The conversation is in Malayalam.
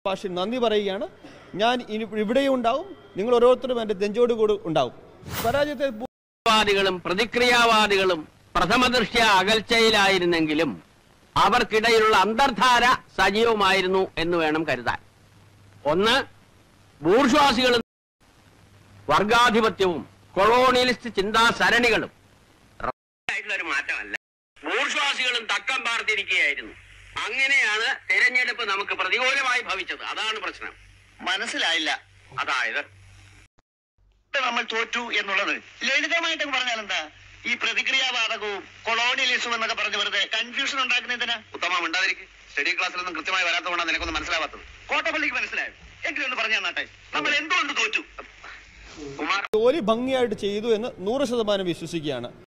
ഭാഷയിൽ നന്ദി പറയുകയാണ് ഞാൻ ഇനി ഇവിടെയും ഉണ്ടാവും നിങ്ങൾ ഓരോരുത്തരും എൻ്റെ നെഞ്ചോട് കൂടി ഉണ്ടാവും പരാജയത്തെ വാദികളും പ്രതിക്രിയാവാദികളും പ്രഥമദൃഷ്ട്യ അകൽച്ചയിലായിരുന്നെങ്കിലും അവർക്കിടയിലുള്ള അന്തർധാര സജീവമായിരുന്നു എന്ന് വേണം കരുതാൻ ഒന്ന് ബൂർഷ്വാസികളും വർഗാധിപത്യവും കൊളോണിയലിസ്റ്റ് ചിന്താ സരണികളും ആയിട്ടുള്ള ഒരു മാറ്റമല്ല ബൂർഷ്വാസികളും തക്കം പാർത്തിരിക്കുകയായിരുന്നു അങ്ങനെയാണ് തെരഞ്ഞെടുപ്പ് നമുക്ക് പ്രതികൂലമായി ഭവിച്ചത് അതാണ് പ്രശ്നം മനസ്സിലായില്ല അതായത് നമ്മൾ തോറ്റു എന്നുള്ളത് ലളിതമായിട്ട് പറഞ്ഞാൽ എന്താ ഈ പ്രതിക്രിയാവാദകവും കൊളോണിയലിസവും എന്നൊക്കെ പറഞ്ഞ് വെറുതെ കൺഫ്യൂഷൻ ഉണ്ടാക്കുന്നതിനാ ഉത്തമം ഉണ്ടാതിരിക്കും സ്റ്റഡി ക്ലാസ്സിലൊന്നും കൃത്യമായി വരാത്തതുകൊണ്ടാണ് നിനക്കൊന്നും മനസ്സിലാവാത്തത് കോട്ടപ്പള്ളിക്ക് മനസ്സിലായോ എങ്കിലും ഒന്ന് പറഞ്ഞു തന്നാട്ടെ നമ്മൾ എന്തുകൊണ്ട് തോറ്റു കുമാർ ജോലി ഭംഗിയായിട്ട് ചെയ്തു എന്ന് നൂറ് ശതമാനം വിശ്വസിക്കുകയാണ്